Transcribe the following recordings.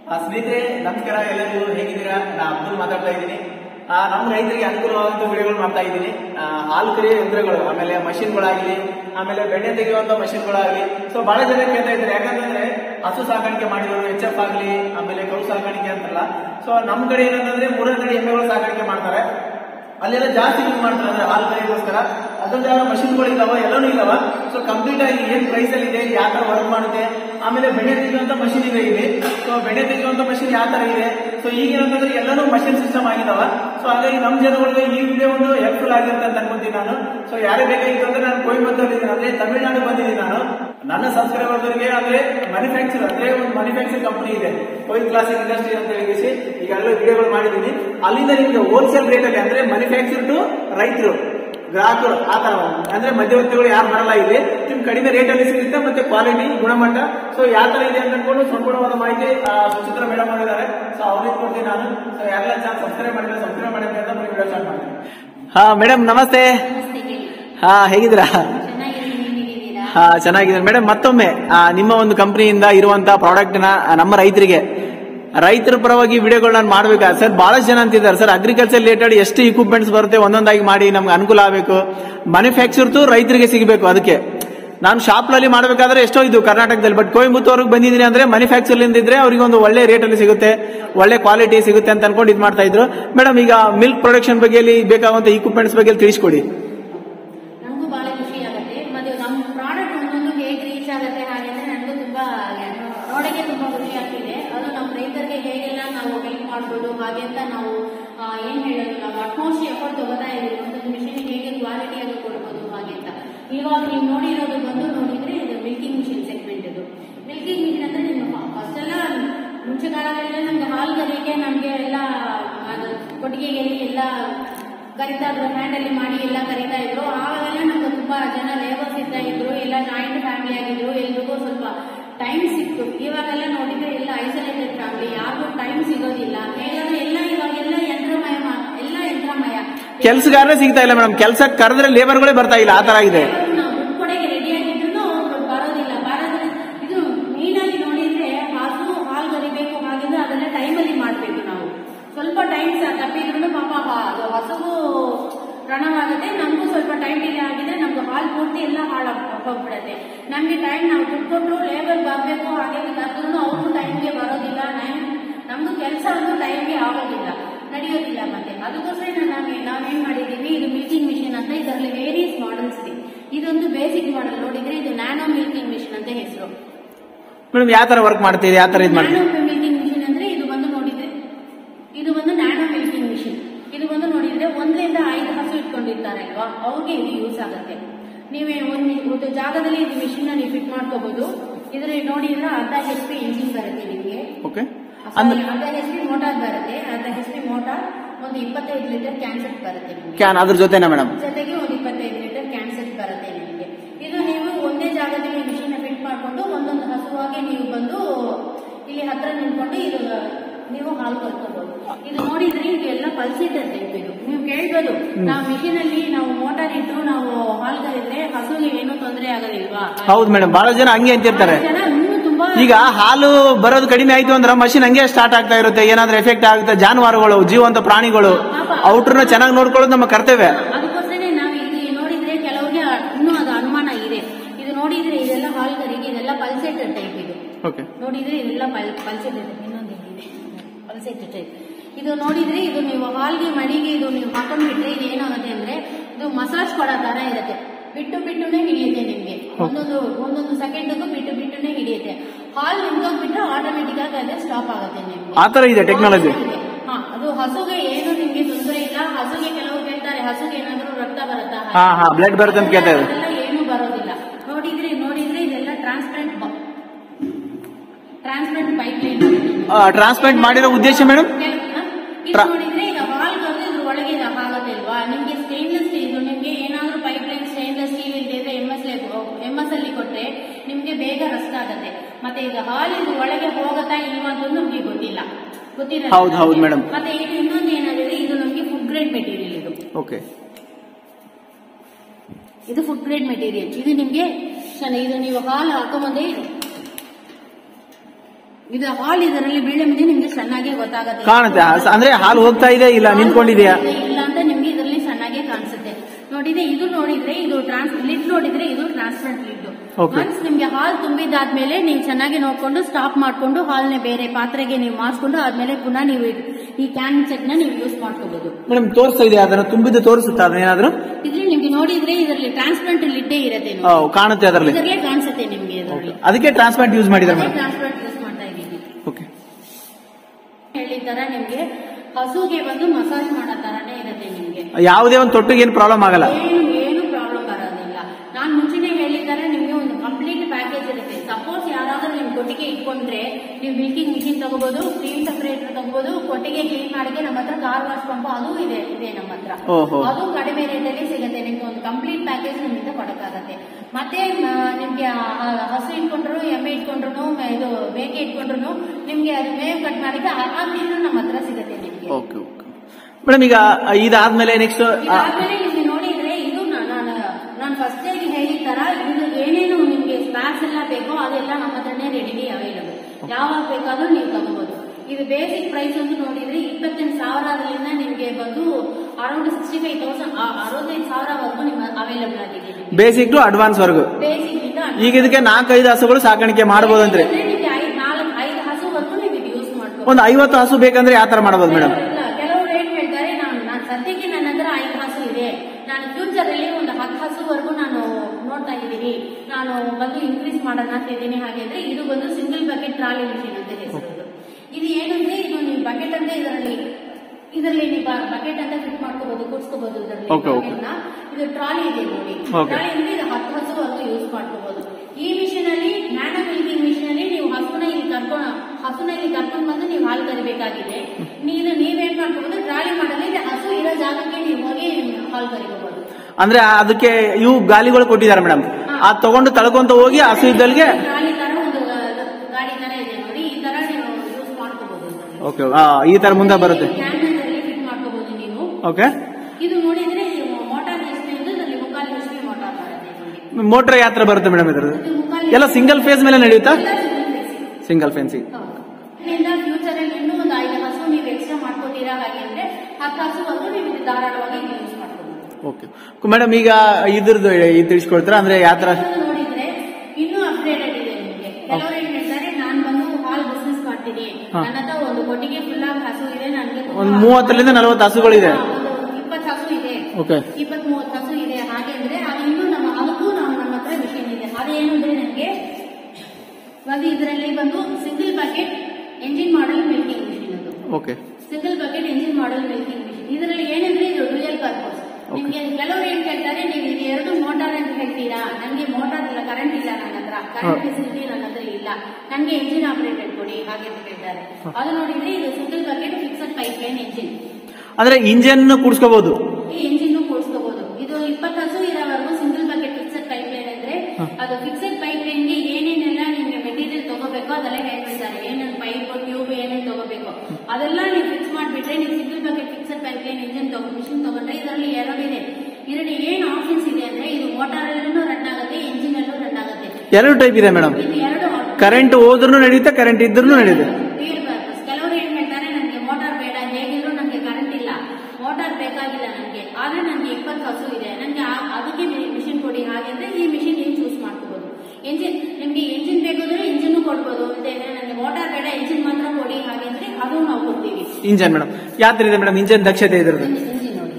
ಆ, ಸ್ನೇಹಿತರೆ ನಮಸ್ಕಾರ ಎಲ್ಲರಿಗೂ ಹೇಗಿದ್ದೀರಾ ನಾ ಅಬ್ದುಲ್ ಮಾತಾಡ್ತಾ ಇದ್ದೀನಿ ಆ, ನಮ್ಮ ರೈತರಿಗೆ ಅನುಕೂಲವಾದಂತ ವಿಡಿಯೋಗಳು ಮಾಡ್ತಾ ಇದ್ದೀನಿ ಆ, ಹಾಲು ಕರಿಯೋ ಯಂತ್ರಗಳು ಆಮೇಲೆ ಮಷಿನ್ಗಳಾಗಲಿ ಆಮೇಲೆ ಬೆಣ್ಣೆ ತೆಗೆಯುವಂತ ಮಷಿನ್ಗಳಾಗಲಿ ಸೊ ಬಹಳ ಜನ ಕೇಳ್ತಾ ಇದ್ದಾರೆ ಯಾಕಂತಂದ್ರೆ ಹಸು ಸಾಕಾಣಿಕೆ ಮಾಡಿರೋರು ಎಚ್ ಎಫ್ ಆಗಲಿ ಆಮೇಲೆ ಕೌ ಸಾಕಾಣಿಕೆ ಅಂತಲ್ಲ ಸೊ ನಮ್ಮ ಕಡೆ ಏನಂತಂದ್ರೆ ಮೂರನೇ ಕಡೆ ಎಮ್ಮೆಗಳು ಸಾಕಾಣಿಕೆ ಮಾಡ್ತಾರೆ ಅಲ್ಲೆಲ್ಲ ಜಾಸ್ತಿ ಯೂಸ್ ಮಾಡ್ತಾರೆ ಅಂದ್ರೆ ಹಾಲು ಕರಿಯೋಸ್ಕರ ಅದೊಂದು ಯಾವ ಮಷಿನ್ಗಳು ಇದಾವ ಎಲ್ಲನೂ ಇದಾವ ಸೊ ಕಂಪ್ಲೀಟ್ ಆಗಿ ಏನ್ ಪ್ರೈಸ್ ಅಲ್ಲಿ ಇದೆ ಯಾವ ತರ ವರ್ಕ್ ಮಾಡುತ್ತೆ ಆಮೇಲೆ ಬೆಣ್ಣೆ ತೆಗೆಯುವಂತ ಮಷಿನ್ ಇದೆ ಇಲ್ಲಿ ಸೊ ಬೆಣ್ಣೆ ತೆಗೆಯುವಂತ ಮಷಿನ್ ಯಾವ ತರ ಇದೆ ಸೊ ಈಗ ಏನಂತಂದ್ರೆ ಎಲ್ಲನೂ ಮಷಿನ್ ಸಿಸ್ಟಮ್ ಆಗಿದಾವ ಸೊ ಹಾಗಾಗಿ ನಮ್ಮ ಜನಗಳಿಗೆ ಈ ವಿಡಿಯೋ ಒಂದು ಹೆಲ್ಪ್ಫುಲ್ ಆಗಿರುತ್ತೆ ಅಂತ ಅನ್ಕೊಂತೀನಿ ನಾನು ಸೊ ಯಾರೇ ಬೇಕಾಗಿತ್ತು ಅಂದ್ರೆ ನಾನು ಕೊಯಂಬತ್ತೂರ್ ಇದ್ದೀನಿ ಅಂದ್ರೆ ತಮಿಳ್ನಾಡು ಬಂದಿದ್ದೀನಿ ನಾನು ನನ್ನ ಸಬ್ಸ್ಕ್ರೈಬರ್ಗಳಿಗೆ ಅಂದ್ರೆ ಮ್ಯಾನುಫ್ಯಾಕ್ಚರ್ ಅಂದ್ರೆ ಒಂದು ಮ್ಯಾನುಫ್ಯಾಕ್ಚರ್ ಕಂಪನಿ ಇದೆ ಕೊಯ್ ಕ್ಲಾಸಿಕ್ ಇಂಡಸ್ಟ್ರಿ ಅಂತ ಹೇಳಿಸಿ ಈಗ ಎಲ್ಲ ವಿಡಿಯೋಗಳು ಮಾಡಿದ್ದೀನಿ ಅಲ್ಲಿಂದ ನಿಮ್ಗೆ ಹೋಲ್ಸೇಲ್ ರೇಟ್ ಅಲ್ಲಿ ಅಂದ್ರೆ ಮ್ಯಾನುಫ್ಯಾಕ್ಚರ್ ಟು ರೈತರು ಗ್ರಾಹಕರು ಆ ತರ ಅಂದ್ರೆ ಮಧ್ಯವರ್ತಿಗಳು ಯಾರು ಬರಲ್ಲ ಇಲ್ಲಿ ನಿಮ್ ಕಡಿಮೆ ರೇಟ್ ಅಲ್ಲಿ ಸಿಗುತ್ತೆ ಮತ್ತೆ ಕ್ವಾಲಿಟಿ ಗುಣಮಟ್ಟ ಸೊ ಯಾವ ತರ ಇದೆ ಅಂತ ಅನ್ಕೊಂಡು ಸಂಪೂರ್ಣವಾದ ಮಾಹಿತಿ ಆ, ಸುಚಿತ್ರ ಮೇಡಮ್ ಮಾಡಿದ್ದಾರೆ ಸೊ ಅವ್ರಿಗೆ ಕೊಡ್ತೀನಿ ನಾನು ಸೊ ಯಾರೆಲ್ಲ ಚಾನಲ್ ಸಬ್ಸ್ಕ್ರೈಬ್ ಮಾಡಿದ್ರೆ ಸಬ್ಸ್ಕ್ರೈಬ್ ಮಾಡಿದ್ರೆ ಅಂತ ವಿಡಿಯೋ ಸ್ಟಾರ್ಟ್ ಮಾಡ್ತೀನಿ ಹಾ ಮೇಡಮ್ ನಮಸ್ತೆ ನಮಸ್ತೆ ಹೇಳಿ ಹಾ ಹೇಗಿದ್ದೀರಾ ಚೆನ್ನಾಗಿದ್ದೀನಿ ನೀವು ಹೇಗಿದ್ದೀರಾ ಹಾ ಚೆನ್ನಾಗಿದೆ ಮೇಡಮ್ ಮತ್ತೊಮ್ಮೆ ಆ, ನಿಮ್ಮ ಒಂದು ಕಂಪನಿಯಿಂದ ಇರುವಂತ ಪ್ರಾಡಕ್ಟ್ ನ ಆ, ನಮ್ಮ ರೈತರಿಗೆ ರೈತರ ಪರವಾಗಿ ವಿಡಿಯೋಗಳು ನಾನು ಮಾಡ್ಬೇಕಾ ಸರ್ ಬಹಳಷ್ಟು ಜನ ಅಂತಿದ್ದಾರೆ ಸರ್ ಅಗ್ರಿಕಲ್ಚರ್ ರಿಲೇಟೆಡ್ ಎಷ್ಟು ಇಕ್ವಿಪ್ಮೆಂಟ್ಸ್ ಬರುತ್ತೆ ಒಂದೊಂದಾಗಿ ಮಾಡಿ ನಮ್ಗೆ ಅನುಕೂಲ ಆಗಬೇಕು ಮ್ಯಾನುಫ್ಯಾಕ್ಚರ್ದು ರೈತರಿಗೆ ಸಿಗಬೇಕು ಅದಕ್ಕೆ ನಾನು ಶಾಪ್ನಲ್ಲಿ ಮಾಡಬೇಕಾದ್ರೆ ಎಷ್ಟೋ ಇದು ಕರ್ನಾಟಕದಲ್ಲಿ ಬಟ್ ಕೊಯಂಬತ್ತೂರ್ಗೆ ಬಂದಿದ್ದೀನಿ ಅಂದ್ರೆ ಮ್ಯಾನುಫ್ಯಾಕ್ಚರ್ ಇದ್ರೆ ಅವರಿಗೆ ಒಂದು ಒಳ್ಳೆ ರೇಟ್ ಅಲ್ಲಿ ಸಿಗುತ್ತೆ ಒಳ್ಳೆ ಕ್ವಾಲಿಟಿ ಸಿಗುತ್ತೆ ಅಂತ ಅನ್ಕೊಂಡು ಇದು ಮಾಡ್ತಾ ಇದ್ರು ಮೇಡಮ್ ಈಗ ಮಿಲ್ಕ್ ಪ್ರೊಡಕ್ಷನ್ ಬಗ್ಗೆ ಬೇಕಾಗುವಂತ ಇಕ್ವಿಪ್ಮೆಂಟ್ಸ್ ಬಗ್ಗೆ ತಿಳಿಸ್ಕೊಡಿ ನನಗೂ ಬಹಳ ಖುಷಿ ಆಗುತ್ತೆ ಮತ್ತೆ ನಮ್ಮ ಪ್ರಾಡಕ್ಟ್ ಒಂದೊಂದು ಹೇಗೆ ರೀಚ್ ಆಗುತ್ತೆ ಹಾಗೆ ಅಂದ್ರೆ ನನಗೂ ತುಂಬಾ ನೋಡಕ್ಕೆ ತುಂಬಾ ಖುಷಿ ಆಗ್ತಿದೆ ಅದು ನಮ್ಮ ರೈತರಿಗೆ ಹೇಗೆಲ್ಲ ನಾವು ಹೆಲ್ಪ್ ಮಾಡ್ಬೋದು ಹಾಗೆ ಅಂತ ನಾವು ಆ, ಏನ್ ಹೇಳೋದು ನಾವು ಅಟ್ಮೋಸ್ಟ್ ಎಫರ್ಟ್ ತಗೋತಾ ಇದೀವಿ ಒಂದೊಂದು ಮಿಷಿನ್ ಹೇಗೆ ಕ್ವಾಲಿಟಿಯಾಗಿ ಕೊಡ್ಬೋದು ಹಾಗೆ ಅಂತ ಇವಾಗ ನೀವು ನೋಡಿರೋದು ಬಂದು ನೋಡಿದ್ರೆ ಇದು ಮಿಲ್ಕಿಂಗ್ ಮಿಷಿನ್ ಸೆಗ್ಮೆಂಟ್ ಇದು ಮಿಲ್ಕಿಂಗ್ ಮಿಷಿನ್ ಅಂದ್ರೆ ನಿಮ್ಮ ಫಸ್ಟ್ ಎಲ್ಲ ಮುಂಚೆ ಕಾಲದಲ್ಲೆಲ್ಲ ನಮ್ಗೆ ಹಾಲು ಕರಿಯಕ್ಕೆ ನಮ್ಗೆ ಎಲ್ಲ ಅದು ಕೊಟ್ಟಿಗೆಯಲ್ಲಿ ಎಲ್ಲ ಕರಿತಾ ಇದ್ರು ಹ್ಯಾಂಡ್ ಅಲ್ಲಿ ಮಾಡಿ ಎಲ್ಲ ಕರಿತಾ ಇದ್ರು ಆವಾಗೆಲ್ಲ ನಮ್ಗೆ ತುಂಬಾ ಜನ ಲೇಬರ್ಸ್ ಇರ್ತಾ ಇದ್ರು ಎಲ್ಲ ಜಾಯಿಂಟ್ ಫ್ಯಾಮಿಲಿ ಆಗಿದ್ರು ಎಲ್ರಿಗೂ ಸ್ವಲ್ಪ ಟೈಮ್ ಸಿಕ್ತು ಇವಾಗೆಲ್ಲ ನೋಡಿದ್ರೆ ಎಲ್ಲ ಐಸೋಲೇಟೆಡ್ ಫ್ಯಾಮಿಲಿ ಯಾರಿಗೂ ಟೈಮ್ ಸಿಗೋದಿಲ್ಲ ಹೇಗಂದ್ರೆ ಎಲ್ಲ ಇವಾಗೆಲ್ಲ ಯಂತ್ರಮಯ ಮಾ- ಎಲ್ಲ ಯಂತ್ರಮಯ ಕೆಲ್ಸಗಾರನೇ ಸಿಗ್ತಾ ಇಲ್ಲ ಮೇಡಮ್ ಕೆಲಸ ಕರೆದ್ರೆ ಲೇಬರ್ಗಳೇ ಬರ್ತಾ ಇಲ್ಲ ಆ ತರ ಇದೆ ನಾವು ದುಡ್ಡು ಕೊಡಗೆ ರೆಡಿ ಆಗಿದ್ರು ಅವ್ರು ಬರೋದಿಲ್ಲ ಬರೋದ್ರೆ ಇದು ಮೇನ್ ಆಗಿ ನೋಡಿದ್ರೆ ಹಸು ಹಾಲು ಕರಿಬೇಕು ಹಾಗಿದ್ರೆ ಅದೆಲ್ಲ ಟೈಮಲ್ಲಿ ಮಾಡ್ಬೇಕು ನಾವು ಸ್ವಲ್ಪ ಟೈಮ್ ತಪ್ಪಿದ್ರು ಪಾಪ ಹ- ಅದು ಹಸುಗೂ ರಣವಾಗುತ್ತೆ ನಮಗೂ ಸ್ವಲ್ಪ ಟೈಮ್ ಡಿಲೇ ಆಗಿದೆ ನಮ್ದು ಹಾಲು ಪೂರ್ತಿ ಎಲ್ಲ ಹಾಳು ಹೋಗ್ಬಿಡತ್ತೆ ನಮ್ಗೆ ಟೈಮ್ ನಾವು ದುಡ್ಡು ಕೊಟ್ಟರು ಲೇಬರ್ ಬರಬೇಕು ಹಾಗೆ ಕರೆದ್ರು ಅವ್ರಿಗೂ ಟೈಮ್ಗೆ ಬರೋದಿಲ್ಲ ಟೈಮ್ ನಮ್ದು ಕೆಲಸ ಒಂದು ಟೈಮ್ಗೆ ಆಗೋದಿಲ್ಲ ನಡೆಯೋದಿಲ್ಲ ಮತ್ತೆ ಅದಕ್ಕೋಸ್ಕರ ನಾವು ನಾವೇನ್ ಮಾಡಿದೀವಿ ಇದು ಮಿಲ್ಕಿಂಗ್ ಮಿಷಿನ್ ಅಂತ ಇದರಲ್ಲಿ ವೇರಿಯಸ್ ಮಾಡೆಲ್ಸ್ ಇದೆ ಇದೊಂದು ಬೇಸಿಕ್ ಮಾಡೆಲ್ ನೋಡಿದ್ರೆ ಇದು ನ್ಯಾನೋ ಮಿಲ್ಕಿಂಗ್ ಮಿಷಿನ್ ಅಂತ ಹೆಸರು ಮೇಡಮ್ ಯಾವ ತರ ವರ್ಕ್ ಮಾಡ್ತೀರಿ ಯಾವ ತರ ಇದು ಮಾಡ್ತೀರಿ ನ್ಯಾನೋ ಮಿಲ್ಕಿಂಗ್ ಮಿಷಿನ್ ಅಂದ್ರೆ ಇದು ಬಂದು ನೋಡಿದ್ರೆ ಇದು ಬಂದು ನ್ಯಾನೋ ಮಿಲ್ಕಿಂಗ್ ಮಿಷಿನ್ ಇದು ಬಂದು ನೋಡಿದ್ರೆ ಒಂದರಿಂದ ಐದು ಹಸು ಇಟ್ಕೊಂಡಿರ್ತಾರೆ ಅಲ್ವಾ ಅವ್ರಿಗೆ ಇದು ಯೂಸ್ ಆಗುತ್ತೆ ನೀವೇ ಒಂದು ಒಂದು ಜಾಗದಲ್ಲಿ ಇದು ಮಿಷಿನ್ ನೀವು ಫಿಟ್ ಮಾಡ್ಕೋಬಹುದು ಇದ್ರಲ್ಲಿ ನೋಡಿದ್ರೆ ಅರ್ಧ ಎಚ್ ಪಿ ಇಂಜಿನ್ ಬರುತ್ತೆ ನಿಮಗೆ ಓಕೆ ಅಂದ್ರೆ ಅರ್ಧ ಎಚ್ ಪಿ ಮೋಟಾರ್ ಬರುತ್ತೆ ಅರ್ಧ ಎಚ್ ಪಿ ಮೋಟಾರ್ ಒಂದು ಇಪ್ಪತ್ತೈದು ಲೀಟರ್ ಕ್ಯಾನ್ಸೆಟ್ ಬರುತ್ತೆ ನಿಮಗೆ ಕ್ಯಾನ್ ಅದ್ರ ಜೊತೆನಾ ಮೇಡಮ್ ಜೊತೆಗೆ ಒಂದು ಇಪ್ಪತ್ತೈದು ಲೀಟರ್ ಕ್ಯಾನ್ಸೆಟ್ ಬರುತ್ತೆ ನಿಮಗೆ ಇದು ನೀವು ಒಂದೇ ಜಾಗದಲ್ಲಿ ಮಿಷಿನ್ ಫಿಟ್ ಮಾಡಿಕೊಂಡು ಒಂದೊಂದು ಹಸುವಾಗಿ ನೀವು ಬಂದು ಇಲ್ಲಿ ಹತ್ರ ನಿಂತ್ಕೊಂಡು ಇದು ನೀವು ಹಾಲು ಕಲ್ಕೋಬಹುದು ಇದು ನೋಡಿದ್ರೆ ಇದು ಎಲ್ಲ ಪಲ್ಸೇಟರ್ ಟೈಪ್ ಇದು ನೀವು ಕೇಳ್ಬೋದು ನಾವು ಮಿಷಿನ್ ಅಲ್ಲಿ ನಾವು ಮೋಟಾರ್ ಇಟ್ಟು ನಾವು ಹಾಲು ಕರಿದ್ರೆ ಹಸುಗೆ ಏನು ತೊಂದರೆ ಆಗೋದಿಲ್ವಾ ಹೌದು ಮೇಡಮ್ ಬಹಳ ಜನ ಹಂಗೆ ಅಂತಿರ್ತಾರೆ ಜನ ಇನ್ನೂ ತುಂಬಾ ಈಗ ಹಾಲು ಬರೋದು ಕಡಿಮೆ ಆಯ್ತು ಅಂದ್ರೆ ಮಷಿನ್ ಹಂಗೆ ಸ್ಟಾರ್ಟ್ ಆಗ್ತಾ ಇರುತ್ತೆ ಏನಾದ್ರೂ ಎಫೆಕ್ಟ್ ಆಗುತ್ತೆ ಜಾನುವಾರುಗಳು ಜೀವಂತ ಪ್ರಾಣಿಗಳು ಔಟ್ರನ್ನ ಚೆನ್ನಾಗಿ ನೋಡ್ಕೊಳ್ಳೋದು ನಮ್ಮ ಕರ್ತವ್ಯ ಅದಕ್ಕೋಸ್ಕರ ನಾವು ಇಲ್ಲಿ ನೋಡಿದ್ರೆ ಕೆಲವ್ರಿಗೆ ಇನ್ನೂ ಅದು ಅನುಮಾನ ಇದೆ ಇದು ನೋಡಿದ್ರೆ ಇದೆಲ್ಲ ಹಾಲು ಕರಿಗೆ ಇದೆಲ್ಲ ಪಲ್ಸೇಟರ್ ಟೈಪ್ ಇದು ಓಕೆ ನೋಡಿದ್ರೆ ಇದೆಲ್ಲ ಪಲ್ ಪಲ್ಸೇಟರ್ ಇನ್ನೊಂದು ಇದೆ ಪಲ್ಸೇಟರ್ ಟೈಪ್ ಇದು ನೋಡಿದ್ರೆ ಇದು ನೀವು ಹಾಲ್ಗೆ ಮಡಿಗೆ ಇದು ನೀವು ಹಾಕೊಂಡ್ಬಿಟ್ರೆ ಇದು ಏನಾಗುತ್ತೆ ಅಂದ್ರೆ ಇದು ಮಸಾಜ್ ಕೊಡೋ ತರ ಇರುತ್ತೆ ಬಿಟ್ಟು ಬಿಟ್ಟುನೇ ಹಿಡಿಯುತ್ತೆ ನಿಮ್ಗೆ ಒಂದೊಂದು ಒಂದೊಂದು ಸೆಕೆಂಡ್ಗೂ ಬಿಟ್ಟು ಬಿಟ್ಟುನೇ ಹಿಡಿಯುತ್ತೆ ಹಾಲ್ ನಿಂತೋಗ್ಬಿಟ್ರೆ ಆಟೋಮೆಟಿಕ್ ಆಗಿ ಅದೇ ಸ್ಟಾಪ್ ಆಗುತ್ತೆ ನಿಮ್ಗೆ ಆ ತರ ಇದೆ ಟೆಕ್ನಾಲಜಿ ಹಾ ಅದು ಹಸುಗೆ ಏನು ನಿಮ್ಗೆ ತೊಂದರೆ ಇಲ್ಲ ಹಸುಗೆ ಕೆಲವರು ಹೇಳ್ತಾರೆ ಹಸುಗೆ ಏನಾದ್ರೂ ರಕ್ತ ಬರುತ್ತಾ ಹಾ ಹಾ ಬ್ಲಡ್ ಬರುತ್ತೆ ಅಂತ ಕೇಳ್ತಾ ಇದ್ದಾರೆ ಅದೆಲ್ಲ ಏನು ಬರೋದಿಲ್ಲ ನೋಡಿದ್ರೆ ನೋಡಿದ್ರೆ ಇದೆಲ್ಲ transparent transparent pipeline transplant ಮಾಡಿರೋ ಉದ್ದೇಶ ಮೇಡಮ್ ಇದು ಟ್ರಾ- ನೋಡಿದ್ರೆ ಈಗ ಹಾಲ್ ಕರೆದು ಇದ್ರ ಒಳಗೆ ಇದು ಆಗೋದಿಲ್ವಾ ನಿಮ್ಗೆ ಸ್ಟೇನ್ಲೆಸ್ ಸ್ಟೀಲ್ ನಿಮ್ಗೆ ಏನಾದ್ರೂ ಪೈಪ್ ಲೈನ್ ಸ್ಟೇನ್ಲೆಸ್ ಸ್ಟೀಲ್ ಇಲ್ಲದೆ ಎಂ ಎಸ್ ಎಂ ಎಸ್ ಅಲ್ಲಿ ಕೊಟ್ರೆ ನಿಮ್ಗೆ ಬೇಗ ರಸ್ಟ್ ಆಗುತ್ತೆ ಮತ್ತೆ ಈಗ ಹಾಲ್ ಇದ್ರ ಒಳಗೆ ಹೋಗತ್ತಾ ಇಲ್ವಾ ಅಂತ ನಮ್ಗೆ ಗೊತ್ತಿಲ್ಲ ಗೊತ್ತಿಲ್ಲ ಹೌದು, ಹೌದು, madam. ಮತ್ತೆ ಇದು ಇನ್ನೊಂದು ಏನಾಗಿದೆ ಇದು ನಮ್ಗೆ ಫುಡ್ ಗ್ರೇಡ್ ಮೆಟೀರಿಯಲ್ ಇದು ಓಕೆ ಇದು ಫುಡ್ ಗ್ರೇಡ್ ಮೆಟೀರಿಯಲ್ ಇದು ನಿಮ್ಗೆ ಚೆನ್ನಾಗಿ ಇದು ನೀವು ಹಾಲು ಹಾಕೊಂಬಂದೆ ಇದು ಹಾಲ್ ಇದರಲ್ಲಿ ಬೀಳೆ ಮುಂದೆ ನಿಮ್ಗೆ ಚೆನ್ನಾಗಿ ಗೊತ್ತಾಗುತ್ತೆ ಕಾಣುತ್ತೆ ಆ- ಅಂದ್ರೆ ಹಾಲು ಹೋಗ್ತಾ ಇದೆ ಇಲ್ಲ ನಿಂತ್ಕೊಂಡಿದೆಯಾ ಇಲ್ಲ ಅಂತ ನಿಮ್ಗೆ ಇದರಲ್ಲಿ ಚೆನ್ನಾಗಿ ಕಾಣಿಸುತ್ತೆ ನೋಡಿದ್ರೆ ಇದು ನೋಡಿದ್ರೆ ಇದು ಟ್ರಾನ್ಸ್ ಲಿಡ್ ನೋಡಿದ್ರೆ ಇದು ಟ್ರಾನ್ಸ್ಪರೆಂಟ್ ಲಿಡ್ Okay. ಒನ್ಸ್ ನಿಮ್ಗೆ ಹಾಲ್ ತುಂಬಿದಾದ್ಮೇಲೆ ನೀವು ಚೆನ್ನಾಗಿ ನೋಡ್ಕೊಂಡು ಸ್ಟಾಪ್ ಮಾಡ್ಕೊಂಡು ಹಾಲ್ನ ಬೇರೆ ಪಾತ್ರೆಗೆ ನೀವು ಮಾಡಿಸ್ಕೊಂಡು ಆದ್ಮೇಲೆ ಪುನಃ ನೀವು ಇದ್- ಈ ಕ್ಯಾನ್ ಸೆಟ್ ನ ನೀವು ಯೂಸ್ ಮಾಡ್ಕೋಬಹುದು ಮೇಡಮ್ ತೋರಿಸ್ತಾ ಇದೆ ಅದನ್ನ ತುಂಬಿದ್ದು ತೋರಿಸುತ್ತಾ ಅದನ್ನೇನಾದ್ರೂ ಇದ್ರಲ್ಲಿ ನಿಮ್ಗೆ ನೋಡಿದ್ರೆ ಇದರಲ್ಲಿ ಟ್ರಾನ್ಸ್ಪರೆಂಟ್ ಲಿಡ್ಡೇ ಇರುತ್ತೆ ನೋಡಿ. ಆ, ಕಾಣುತ್ತೆ ಅದರಲ್ಲಿ ಇದರಲ್ಲೇ ಕಾಣಿಸುತ್ತೆ ನಿಮ್ಗೆ ಇದರಲ್ಲಿ ಅದಕ್ಕೆ ಟ್ರಾನ್ಸ್ಪ್ಲಾಂಟ್ ಯೂಸ್ ಮಾಡಿದ್ದಾರೆ ಮೇಡಮ್ ಟ್ರಾನ್ಸ್ಪರೆಂಟ್ ಯೂಸ್ ಮಾಡ್ತಾ ಇದ್ದೀವಿ ಓಕೆ ಹೇಳಿದ ತರ ನಿಮ್ಗೆ ಹಸುಗೆ ಬಂದು ಮಸಾಜ್ ಮಾಡೋ ತರಾನೇ ಇರುತ್ತೆ ನಿಮ್ಗೆ ಯಾವುದೇ ಒಂದು ತೊಟ್ಟಿಗೆ ಏನು ಪ್ರಾಬ್ಲಮ್ ಆಗಲ್ಲ ಏನು ಏನು ಪ್ರಾಬ್ಲಮ್ ಬರೋದಿಲ್ಲ ನಾನು ಮುಂಚೆನೆ ಹೇಳಿದ್ದಾರೆ ನಿಮ್ಗೆ ಒಂದು ಕಂಪ್ಲೀಟ್ ಪ್ಯಾಕೇಜ್ ಇರುತ್ತೆ ಸಪೋಸ್ ಯಾರಾದ್ರೂ ನಿಮ್ ಕೊಟ್ಟಿಗೆ ಇಟ್ಕೊಂಡ್ರೆ ನೀವು ಮಿಲ್ಕಿಂಗ್ ಮಿಷಿನ್ ತಗೋಬಹುದು ಕ್ರೀಮ್ ಸಪರೇಟರ್ ತಗೋಬಹುದು ಕೊಟ್ಟಿಗೆ ಕ್ಲೀನ್ ಮಾಡಕ್ಕೆ ನಮ್ಮ ಹತ್ರ ಕಾರ್ ವಾಶ್ ಪಂಪ್ ಅದು ಇದೆ ಇದೆ ನಮ್ಮ ಹತ್ರ ಓಹೋ. ಅದು ಕಡಿಮೆ ರೇಟಲ್ಲಿ ಸಿಗುತ್ತೆ ನಿಮ್ಗೆ ಒಂದು ಕಂಪ್ಲೀಟ್ ಪ್ಯಾಕೇಜ್ ನಿಮ್ಮಿಂದ ಕೊಡಕ್ಕಾಗತ್ತೆ ಮತ್ತೆ ಮ, ನಿಮ್ಗೆ ಆ- ಆ ಹಸು ಇಟ್ಕೊಂಡ್ರು ಎಮ್ಮೆ ಇಟ್ಕೊಂಡ್ರು ಇದು ಮೇಕೆ ಇಟ್ಕೊಂಡ್ರು ನಿಮ್ಗೆ ಅದು ಮೇವು ಕಟ್ ಮಾಡಿದ್ರೆ ಆ ಆ ಮಿಷನ್ ನಮ್ಮ ಹತ್ರ ಸಿಗುತ್ತೆ ನಿಮ್ಗೆ ಓಕೆ ಓಕೆ ಮೇಡಮ್ ಈಗ ಇದಾದ್ಮೇಲೆ ನೆಕ್ಸ್ಟ್ ಇದಾದ್ಮೇಲೆ ನಿಮ್ಗೆ ನೋಡಿದ್ರೆ ಇದು ನಾ- ನಾನು ನಾನು ಫಸ್ಟ್ ಹೇಳಿದ ತರ ಇದು ಏನೇನು ನಿಮ್ಗೆ ಸ್ನಾಕ್ಸ್ ಎಲ್ಲ ಬೇಕೋ ಅದೆಲ್ಲ ನಮ್ಮ ಹತ್ರನೇ ರೆಡಿಲಿ ಅವೈಲಬಲ್ ಯಾವಾಗ ಬೇಕಾದ್ರೂ ನೀವು ತಗೋಬಹುದು ಇದು ಬೇಸಿಕ್ ಪ್ರೈಸ್ ಅಂತ ನೋಡಿದ್ರೆ ಇಪ್ಪತ್ತೆಂಟು ಸಾವಿರದಿಂದ ನಿಮ್ಗೆ ಬಂದು ಅರೌಂಡ್ ಸಿಕ್ಸ್ಟಿ ಫೈವ್ ತೌಸಂಡ್ ಅರವತ್ತೈದು ಸಾವಿರವರೆಗೂ ನಿಮ್ಮ ಅವೈಲಬಲ್ ಆಗಿದೆ ನಿಮ್ಗೆ ಬೇಸಿಕ್ ಟು ಅಡ್ವಾನ್ಸ್ ವರ್ಗು ಬೇಸಿಕ್ ಇಂದ ಈಗ ಇದಕ್ಕೆ ನಾಲ್ಕೈದು ಹಸುಗಳು ಸಾಕಾಣಿಕೆ ಮಾಡಬಹುದಂತ್ರಿ ಅಂದ್ರೆ ನಿಮ್ಗೆ ಐದು ನಾಲ್ಕು ಐದು ಹಸುವರೆಗೂ ನೀವು ಇದು ಯೂಸ್ ಮಾಡ್ಬೋದು ಒಂದು ಐವತ್ತು ಹಸು ಬೇಕಂದ್ರೆ ಯಾವ ತರ ಮಾಡಬಹುದು ಮೇಡಮ್ ಇಲ್ಲ, ಕೆಲವರು ಏನ್ ಹೇಳ್ತಾರೆ ನಾನು ನಾನು ಸದ್ಯಕ್ಕೆ ನನ್ನ ಹತ್ರ ಐದು ಹಸು ಇದೆ ನಾನು ಫ್ಯೂಚರ್ ಅಲ್ಲಿ ಒಂದು ಹತ್ತು ಹಸುವರೆಗೂ ನಾನು ನೋಡ್ತಾ ಇದ್ದೀನಿ ನಾನು ಬಂದು ಇನ್ಕ್ರೀಸ್ ಮಾಡೋಣ ಅಂತ ಇದ್ದೀನಿ ಹಾಗಿದ್ರೆ ಇದು ಬಂದು ಸಿಂಗಲ್ ಬಕೆಟ್ ಟ್ರಾಲಿ ಮಿಷಿನ್ ಅಂತ ಹೆಸರು ಇದು ಏನಂದ್ರೆ ಇದು ನೀವು ಬಕೆಟ್ ಅಂತ ಇದರಲ್ಲಿ ಇದರಲ್ಲಿ ನೀವು ಬಕೆಟ್ ಅಂತ ಫಿಟ್ ಮಾಡ್ಕೋಬಹುದು ಕೂಡ್ಸ್ಕೋಬಹುದು ಇದರಲ್ಲಿ Okay, okay. bucket ನ. ಇದು ಟ್ರಾಲಿ ಇದೆ ನೋಡಿ Okay. ಟ್ರಾಲಿ ಅಂದ್ರೆ ಇದು ಹತ್ತು ಹಸುವರೆಗೂ ಯೂಸ್ ಮಾಡ್ಕೋಬಹುದು ಈ ಮಿಷಿನ್ ಅಲ್ಲಿ ನ್ಯಾನೋ ಮಿಲ್ಕಿಂಗ್ ಮಿಷಿನ್ ಅಲ್ಲಿ ನೀವು ಹಸುನ ಇಲ್ಲಿ ಕರ್ಕೊಂಡು ಹಸುನ ಇಲ್ಲಿ ಕರ್ಕೊಂಡು ಬಂದು ನೀವು ಹಾಲು ಕರಿಬೇಕಾಗಿದೆ ನೀನು ನೀವೇನ್ ಮಾಡ್ಕೋಬಹುದು ಟ್ರಾಲಿ ಮಾಡಲಿ ಹಸು ಇರೋ ಜಾಗಕ್ಕೆ ನೀವು ಹೋಗಿ ಹಾಲು ಕರಿಬಹುದು ಅಂದ್ರೆ ಅದಕ್ಕೆ ಇವು ಗಾಲಿಗಳು ಕೊಟ್ಟಿದ್ದಾರೆ ಮೇಡಮ್ ಅದ್ ತಗೊಂಡು ತಳ್ಕೊಂತ ಹೋಗಿ ಹಸು ಇದ್ದಲ್ಲಿಗೆ ಟ್ರಾಲಿ ತರ ಒಂದು ಗ- ಗಾಡಿ ತರ ಇದೆ ನೋಡಿ ಈ ತರ ನೀವು ಯೂಸ್ ಮಾಡ್ಕೋಬಹುದು ಓಕೆ ಈ ತರ ಮುಂದೆ ಬರುತ್ತೆ ಫಿಟ್ ಮಾಡ್ಕೋಬಹುದು ನೀವು ಓಕೆ ಇದು ನೋಡಿದ್ರೆ ಮೋಟಾರ್ ಎಷ್ಟು ಇದೆ ಇದರಲ್ಲಿ ಮುಕ್ಕಾಲು ಎಚ್ ಪಿ ಮೋಟಾರ್ ಬರುತ್ತೆ ನೋಡಿ ಮೋಟರ್ ಯಾವ ತರ ಬರುತ್ತೆ ಮೇಡಮ್ ಇದ್ರದ್ದು ಇದು ಮುಕ್ಕಾಲು ಎಲ್ಲ ಸಿಂಗಲ್ ಫೇಸ್ ಮೇಲೆ ನಡೆಯುತ್ತಾ ಎಲ್ಲ single phase. ಸಿಂಗಲ್ ಫೆನ್ಸಿಂಗ್ ಇದರಿಂದ ಫ್ಯೂಚರ್ ಅಲ್ಲಿ ಇನ್ನೂ ಒಂದು ಐದು ಹಸು ನೀವು ಎಕ್ಸ್ಟ್ರಾ ಮಾಡ್ಕೊತೀರಾ ಹಾಗೆ ಅಂದ್ರೆ ಹತ್ತು ಹಸುವರೆಗೂ ನೀವು ಇದು ಧಾರಾಳವಾಗಿ ಯೂಸ್ ಮಾಡ್ಕೋಬಹುದು ಓಕೆ ಮೇಡಮ್ ಈಗ ಇದ್ರದ್ದು ಇದು ತಿಳಿಸ್ಕೊಡ್ತೀರಾ ಅಂದ್ರೆ ಯಾವ ತರ ಇದು ನೋಡಿದ್ರೆ ಇನ್ನೂ ಅಪ್ಗ್ರೇಡೆಡ್ ಇದೆ ನಿಮಗೆ ಕೆಲವರು ಏನ್ ಹೇಳ್ತಾರೆ ನಾನ್ ಬಂದು ಹಾಲ್ ಬಿಸ್ನೆಸ್ ಮಾಡ್ತೀನಿ ಹಾ. ನನ್ನ ಹತ್ರ ಒಂದು ಕೊಟ್ಟಿಗೆ ಫುಲ್ ಆಗಿ ಹಸು ಇದೆ ನನಗೆ ಒಂದು ಮೂವತ್ತರಿಂದ ನಲವತ್ತು ಹಸುಗಳಿದೆ ಇಪ್ಪತ್ತು ಹಸು ಇದೆ ಓಕೆ ಇಪ್ಪತ್ ಮೂವತ್ತು ಹಸು ಇದೆ ಹಾಗೆ ಅಂದ್ರೆ ಅದು ಇನ್ನೂ ನಮ್ಮ ಅದಕ್ಕೂ ನಾವು ನಮ್ಮ ಹತ್ರ ಮಿಷಿನ್ ಇದೆ ಅದೇನು ಅಂದ್ರೆ ನನಗೆ ಒಂದು ಇದರಲ್ಲಿ ಬಂದು single bucket engine model milking machine ಅದು okay single bucket engine model milking machine ಇದರಲ್ಲಿ ಏನಂದ್ರೆ ಇದು ರಿಯಲ್ ಪರ್ಪಸ್ ನಿಮ್ಗೆ ಕೆಲವರು ಏನ್ ಕೇಳ್ತಾರೆ ನೀವು ಇದು ಎರಡು ಮೋಟಾರ್ ಅಂತ ಹೇಳ್ತೀರಾ ನನಗೆ ಮೋಟಾರ್ ಇಲ್ಲ ಕರೆಂಟ್ ಇಲ್ಲ ನನ್ನ ಹತ್ರ ಕರೆಂಟ್ ಫೆಸಿಲಿಟಿ ನನ್ನ ಹತ್ರ ಇಲ್ಲ ನನಗೆ ಎಂಜಿನ್ ಆಪರೇಟೆಡ್ ಕೊಡಿ ಹಾಗೆ ಅಂತ ಕೇಳ್ತಾರೆ ಅದು ನೋಡಿದ್ರೆ ಇದು single bucket fixed pipeline engine ಅಂದ್ರೆ ಇಂಜಿನ್ ಕೂಡಿಸ್ಕೋಬಹುದು ಈ ಎಂಜಿನ್ ಕೂಡಿಸ್ಕೋಬಹುದು ಇದು ಇಪ್ಪತ್ತು ಹಸು ಇರೋವರೆಗೂ single bucket fixed pipeline ಅಂದ್ರೆ ಅದು ಫಿಕ್ಸೆಡ್ ಪೈಪ್ ಲೈನ್ಗೆ ಏನೇನೆಲ್ಲ ನಿಮ್ಗೆ ಮೆಟೀರಿಯಲ್ ತಗೋಬೇಕೋ ಅದೆಲ್ಲ ಹೇಳ್ಬಿಡ್ತಾರೆ ಏನೇನು ಪೈಪ್ ಟ್ಯೂಬ್ ಏನೇನು ತಗೋಬೇಕು ಅದೆಲ್ಲ ನೀವು ಫಿಕ್ಸ್ ಮಾಡ್ಬಿಟ್ರೆ ನೀವು single bucket fixed pipeline engine ತಗೋ ಮಿಷಿನ್ ತಗೊಂಡ್ರೆ ಇದರಲ್ಲಿ ಎರಡು ಇದೆ ಇದರಲ್ಲಿ ಏನ್ ಆಪ್ಷನ್ಸ್ ಇದೆ ಅಂದ್ರೆ ಇದು ಮೋಟಾರ್ ಅಲ್ಲೂ ರನ್ ಆಗುತ್ತೆ ಎಂಜಿನ್ ಅಲ್ಲೂ ರನ್ ಆಗುತ್ತೆ ಎರಡು ಟೈಪ್ ಇದೆ ಮೇಡಮ್ ಇದು ಎರಡು ಕರೆಂಟ್ ಹೋದ್ರೂ ನಡೆಯುತ್ತೆ ಕರೆಂಟ್ ಇದ್ರೂ ನಡೆಯುತ್ತೆ ರಿಯಲ್ ಪರ್ಪಸ್ ಕೆಲವರು ಏನ್ ಹೇಳ್ತಾರೆ ನನಗೆ ಮೋಟಾರ್ ಬೇಡ ಹೇಗಿದ್ರು ನನಗೆ ಕರೆಂಟ್ ಇಲ್ಲ ಮೋಟಾರ್ ಬೇಕಾಗಿಲ್ಲ ನನಗೆ ಆದ್ರೆ ನನಗೆ ಇಪ್ಪತ್ತು ಹಸು ಇದೆ ನನಗೆ ಅದಕ್ಕೆ ಮಿಷಿನ್ ಕೊಡಿ ಹಾಗೆ ಅಂದ್ರೆ ಈ ಮಿಷಿನ್ ನೀವು ಚೂಸ್ ಮಾಡ್ಕೋಬಹುದು ಎಂಜಿನ್ ನಿಮ್ಗೆ ಎಂಜಿನ್ ಬೇಕಾದ್ರೆ ಇಂಜಿನ್ ಕೊಡ್ಬೋದು ಮತ್ತೆ ನನಗೆ ಮೋಟಾರ್ ಬೇಡ ಎಂಜಿನ್ ಮಾತ್ರ ಕೊಡಿ ಹಾಗೆ ಅಂದ್ರೆ ಅದು ನಾವು ಕೊಡ್ತೀವಿ ಇಂಜನ್ ಮೇಡಮ್ ಯಾವ ತರ ಇದೆ ಮೇಡಮ್ ಇಂಜನ್ ದಕ್ಷತೆ ಇದ್ರದ್ದು ಎಂಜಿನ್ ನೋಡಿ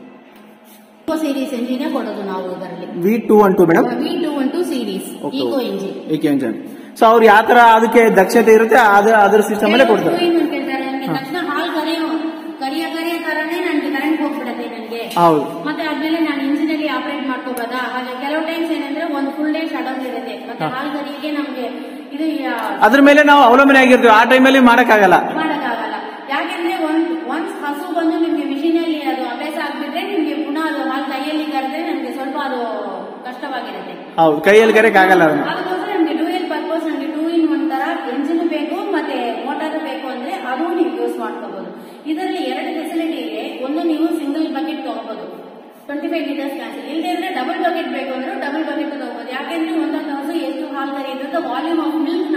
ಇಕೋ ಸೀರೀಸ್ ಎಂಜಿನ್ ಕೊಡೋದು ನಾವು ಇದರಲ್ಲಿ V two one two madam V two one two series Okay. Eco engine ಏಕೆ ಇಂಜನ್ ಸೊ ಅವ್ರು ಯಾವ ತರ ಅದಕ್ಕೆ ದಕ್ಷತೆ ಇರುತ್ತೆ ಅದ್ರ ಅದ್ರ ಸಿಸ್ಟಮ್ ಅಲ್ಲೇ ಕೊಡ್ತಾರೆ ಏನು ಅಂತ ಹೇಳ್ತಾರೆ ನನಗೆ ತಕ್ಷಣ ಹಾಲ್ ಕರೆಯೋ ಕರಿಯ ಕರಿಯ ತರನೇ ನನಗೆ ಕರೆಂಟ್ ಹೋಗ್ಬಿಡತ್ತೆ ನನಗೆ ಹೌದು ಮತ್ತೆ ಆದ್ಮೇಲೆ ನಾನು ಇಂಜಿನ್ ಅಲ್ಲಿ ಆಪರೇಟ್ ಮಾಡ್ಕೋಬೋದಾ ಹಾಗೆ ಕೆಲವು ಟೈಮ್ಸ್ ಏನಂದ್ರೆ ಒಂದು ಫುಲ್ ಡೇ ಶಟ್ ಡೌನ್ ಇರುತ್ತೆ ಮತ್ತೆ ಹಾಲ್ ಕರಿಯಕ್ಕೆ ನಮ್ಗೆ ಇದು ಯಾ- ಅದ್ರ ಮೇಲೆ ನಾವು ಅವಲಂಬನೆ ಆಗಿರ್ತೀವಿ ಆ ಟೈಮಲ್ಲಿ ಮಾಡಕ್ಕಾಗಲ್ಲ ಮಾಡಕ್ಕಾಗಲ್ಲ ಯಾಕೆಂದ್ರೆ ಒಂದ್ ಒನ್ಸ್ ಹಸು ಬಂದು ನಿಮ್ಗೆ ಮಿಷಿನ್ ಅಲ್ಲಿ ಅದು ಅಭ್ಯಾಸ ಆಗ್ಬಿಟ್ರೆ ನಿಮ್ಗೆ ಪುನಃ ಅದು ಹಾಲ್ ಕೈಯಲ್ಲಿ ಕರೆದ್ರೆ ನಮ್ಗೆ ಸ್ವಲ್ಪ ಅದು ಕಷ್ಟವಾಗಿರುತ್ತೆ ಹೌದು ಕೈಯಲ್ಲಿ ಕರೆಯಕ್ ಆಗಲ್ಲ ಅದನ್ನ ಅದಕ್ಕೋಸ್ಕರ ನಮ್ಗೆ ಡ್ಯೂಯಲ್ ಪರ್ಪಸ್ ನಮ್ಗೆ ಟೂ ಇನ್ ಒನ್ ತರ ಎಂಜಿನ್ ಬೇಕು ಮತ್ತೆ ಮೋಟಾರ್ ಬೇಕು ಅಂದ್ರೆ ಅದು ನೀವು ಯೂಸ್ ಮಾಡ್ಕೋಬಹುದು ಇದರಲ್ಲಿ ಎರಡು ಫೆಸಿಲಿಟಿ ಇದೆ ಒಂದು ನೀವು ಸಿಂಗಲ್ ಬಕೆಟ್ ತಗೋಬಹುದು ಟ್ವೆಂಟಿ ಫೈವ್ ಲೀಟರ್ಸ್ ಕ್ಯಾನ್ಸಲ್ ಇಲ್ಲದೆ ಇದ್ರೆ ಡಬಲ್ ಬಕೆಟ್ ಬೇಕು ಅಂದ್ರೆ ಡಬಲ್ ಬಕೆಟ್ ತಗೋಬಹುದು ಯಾಕೆಂದ್ರೆ ಒಂದೊಂದು ಹಸು ಎಷ್ಟು ಹಾಲು ಕರೆಯುತ್ತೆ ವಾಲ್ಯೂಮ್ ಆಫ್ ಮಿಲ್ಕ್ ನಮ್ಗೆ ಗೊತ್ತಿಲ್ಲ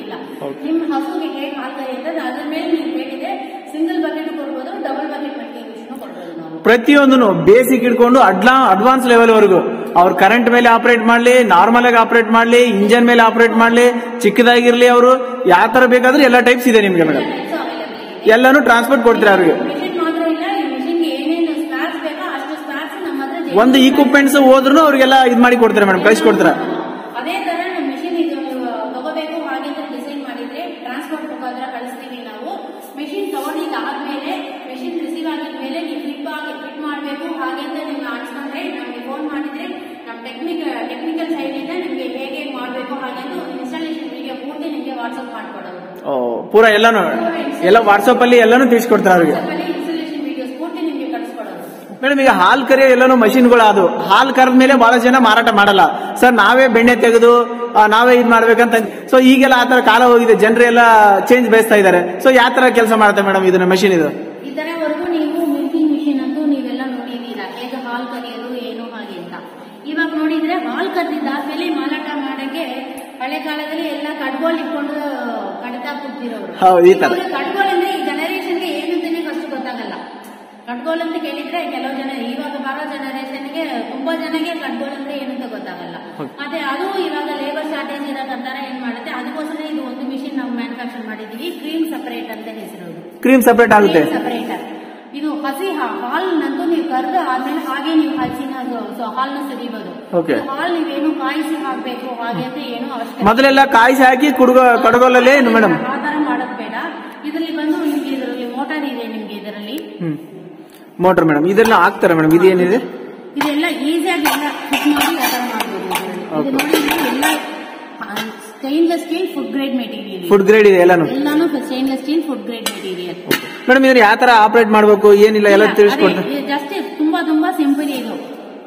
ಇಲ್ಲ ನಿಮ್ಮ ಹಸುಗೆ ಹೇಗೆ ಹಾಲು ಕರೆಯುತ್ತದೆ ಅದ್ರ ಮೇಲೆ ನೀವು ಬೇಕಿದ್ರೆ ಸಿಂಗಲ್ ಬಕೆಟ್ ಕೊಡ್ಬೋದು ಡಬಲ್ ಬಕೆಟ್ ಮಿಲ್ಕಿಂಗ್ ಮಿಷನ್ ಕೊಡ್ಬೋದು ನಾವು ಪ್ರತಿಯೊಂದು ಬೇಸಿಕ್ ಇಟ್ಕೊಂಡು ಅಡ್ಲಾ ಅಡ್ವಾನ್ಸ್ ಲೆವೆಲ್ ವರೆಗೂ ಅವ್ರು ಕರೆಂಟ್ ಮೇಲೆ ಆಪರೇಟ್ ಮಾಡ್ಲಿ ನಾರ್ಮಲ್ ಆಗಿ ಆಪರೇಟ್ ಮಾಡ್ಲಿ ಇಂಜನ್ ಮೇಲೆ ಆಪರೇಟ್ ಮಾಡ್ಲಿ ಚಿಕ್ಕದಾಗಿರ್ಲಿ ಅವರು ಯಾವ ತರ ಬೇಕಾದ್ರೂ ಎಲ್ಲ ಟೈಪ್ಸ್ ಇದೆ ನಿಮ್ಗೆ ಮೇಡಮ್ ಟೈಪ್ಸ್ ಅವೈಲೇಬಲ್ ಇದೆ ಎಲ್ಲಾನು ಟ್ರಾನ್ಸ್ಪೋರ್ಟ್ ಕೊಡ್ತೀರಾ ಅವ್ರಿಗೆ ಮಿಷಿನ್ ಮಾತ್ರ ಇಲ್ಲ ಈ ಮಿಷಿನ್ಗೆ ಏನೇನು ಸ್ಪಾರ್ಸ್ ಬೇಕೋ ಅಷ್ಟು ಸ್ಪಾರ್ಸ್ ನಮ್ಮ ಹತ್ರ ಜೆ- ಒಂದು ಇಕ್ವಿಪ್ಮೆಂಟ್ಸ್ ಹೋದ್ರು ಅವ್ರಿಗೆಲ್ಲ ಇದ್ ಮಾಡಿ ಕೊಡ್ತಾರೆ ಮೇಡಮ್ ಕಳಿಸ್ಕೊಡ್ತೀರಾ ಅದೇ ತರ ನಮ್ಮ ಮಿಷಿನ್ ಇದು ನೀವು ತಗೋಬೇಕು ಹಾಗೆ ಡಿಸೈನ್ ಮಾಡಿದ್ರೆ ಟ್ರಾನ್ಸ್ಪೋರ್ಟ್ ಮುಖಾಂತರ ಕಳಿಸ್ತೀವಿ ನಾವು ಮಿಷಿನ್ ತಗೊಂಡಿದ್ದಾದ್ಮೇಲೆ ಮಿಷಿನ್ ರಿಸೀವ್ ಆಗಿದ್ಮೇಲೆ ನೀವು ಫ್ಲಿಪ್ ಆಗಿ ಫಿಟ್ ಮಾಡಬೇಕು ಹಾಗೆ ಅಂತ ನೀವು ಅನ್ಸ್ಕೊಂಡ್ರೆ ನಮಗೆ ಫೋನ್ ಮಾಡಿದ್ರೆ ನಮ್ಮ ಟೆಕ್ನಿಕ್ ಟೆಕ್ನಿಕಲ್ ಸೈಡ್ ಇಂದ ನಿಮಗೆ ಹೇಗೆ ಮಾಡಬೇಕು ಹಾಗೆ ಇನ್ಸ್ಟಾಲೇಷನ್ ವಿಡಿಯೋ ಪೂರ್ತಿ ನಿಮಗೆ ವಾಟ್ಸ್ಆಪ್ ಮಾಡ್ಕೊಡೋದು ಓ, ಪೂರಾ ಎಲ್ಲಾನು ಎಲ್ಲ ವಾಟ್ಸಪ್ ಅಲ್ಲಿ ಎಲ್ಲಾನು ತಿಳಿಸ್ಕೊಡ್ತಾರೆ ಅವ್ರಿಗೆ ಇನ್ಸ್ಟಾಲೇಷನ್ ವಿಡಿಯೋಸ್ ಪೂರ್ತಿ ನಿಮಗೆ ಕಳಿಸ್ಕೊಡೋದು ಮೇಡಮ್ ಈಗ ಹಾಲ್ ಕರಿಯೋ ಎಲ್ಲಾನು ಮಷಿನ್ಗಳು ಅದು ಹಾಲ್ ಕರೆದ ಮೇಲೆ ಬಹಳ ಜನ ಮಾರಾಟ ಮಾಡಲ್ಲ ಸರ್ ನಾವೇ ಬೆಣ್ಣೆ ತೆಗೆದು ಆ, ನಾವೇ ಇದ್ ಮಾಡ್ಬೇಕಂತ ಸೊ ಈಗೆಲ್ಲ ಆತರ ಕಾಲ ಹೋಗಿದೆ ಜನರೆಲ್ಲ ಚೇಂಜ್ ಬಯಸ್ತಾ ಇದ್ದಾರೆ ಸೊ ಯಾವ ತರ ಕೆಲಸ ಮಾಡುತ್ತೆ ಮೇಡಮ್ ಇದನ್ನ ಮಷಿನ್ ಇದು ಇದರವರೆಗೂ ನೀವು ಮಿಲ್ಕಿಂಗ್ ಮಿಷಿನ್ ಅಂತೂ ನೀವೆಲ್ಲ ನೋಡಿದ್ದೀರಾ ಹೇಗೆ ಹಾಲು ಕರೆಯೋದು ಏನು ಹಾಗೆ ಅಂತ ಇವಾಗ ನೋಡಿದ್ರೆ ಹಾಲು ಕರೆದಿದ್ದಾದ್ಮೇಲೆ ಮಾರಾಟ ಮಾಡಕ್ಕೆ ಹಳೆ ಕಾಲದಲ್ಲಿ ಎಲ್ಲ ಕಡ್ಗೋಲ್ ಇಟ್ಕೊಂಡು ಕಡಿತಾ ಕೂತಿರೋರು ಹೌದು, ಈ ತರ. ಇವಾಗ ಕಡ್ಗೋಲ್ ಅಂದ್ರೆ ಈ ಜನರೇಷನ್ಗೆ ಏನಂತಾನೆ ಫಸ್ಟ್ ಗೊತ್ತಾಗಲ್ಲ ಕಡ್ಗೋಲ್ ಅಂತ ಕೇಳಿದ್ರೆ ಕೆಲವು ಜನ ಇವಾಗ ಬರೋ ಜನರೇಷನ್ಗೆ ತುಂಬಾ ಜನಗೆ ಕಡ್ಗೋಲ್ ಅಂದ್ರೆ ಏನಂತ ಗೊತ್ತಾಗಲ್ಲ ಮತ್ತೆ ಅದು ಇವಾಗ ಲೇಬರ್ ಶಾರ್ಟೇಜ್ ಇರೋ ನಂತರ ಏನ್ ಮಾಡುತ್ತೆ ಅದಕ್ಕೋಸ್ಕರ ಇದು ಒಂದು ಮಿಷಿನ್ ನಾವು ಮ್ಯಾನುಫ್ಯಾಕ್ಚರ್ ಮಾಡಿದೀವಿ ಕ್ರೀಮ್ ಸಪರೇಟ್ ಅಂತ ಹೆಸರು ಕ್ರೀಮ್ ಸಪರೇಟ್ ಆಗುತ್ತೆ ಸಪರೇಟರ್ ಇದು ಹಸಿ ಹಾ- ಹಾಲ್ನಂತೂ ನೀವು ಕರೆದು ಆದ್ಮೇಲೆ ಹಾಗೆ ನೀವು ಹಸಿನ ಸೊ ಹಾಲ್ನ ಸರಿಬೋದು Okay. ಹಾಲ್ ನೀವೇನು ಕಾಯಿಸಿ ಹಾಕ್ಬೇಕು ಹಾಗೆ ಅಂತ ಏನು ಅವಶ್ಯಕತೆ ಮೊದಲೆಲ್ಲ ಕಾಯಿಸಿ ಹಾಕಿ ಕುಡುಗ ಕಡಗೋಲಲ್ಲಿ ಮೇಡಮ್ ಆ ತರ ಮಾಡೋದು ಬೇಡ ಇದರಲ್ಲಿ ಬಂದು ನಿಮ್ಗೆ ಇದರಲ್ಲಿ ಮೋಟಾರ್ ಇದೆ ನಿಮ್ಗೆ ಇದರಲ್ಲಿ ಹ್ಮ್ ಮೋಟರ್ ಮೇಡಮ್ ಇದೆಲ್ಲ ಹಾಕ್ತಾರೆ ಮೇಡಮ್ ಇದೇನಿದೆ ಇದೆಲ್ಲ ಈಸಿಯಾಗಿ ಎಲ್ಲ ಫಿಟ್ ಮಾಡಿ ಆ ತರ ಮಾಡ್ಬೋದು ಇದರಲ್ಲಿ. ಇದು ನೋಡಿ ಇದು ಎಲ್ಲ stainless steel food grade material food grade ಇದೆ ಎಲ್ಲಾನು ಎಲ್ಲಾನು stainless steel food grade material madam ಇದನ್ನ ಯಾವ ತರ ಆಪರೇಟ್ ಮಾಡ್ಬೇಕು ಏನಿಲ್ಲ ಎಲ್ಲ ತಿಳಿಸ್ಕೊಡ್ತಾರೆ ಜಸ್ಟ್ ತುಂಬಾ ತುಂಬಾ ಸಿಂಪಲ್ ಇದು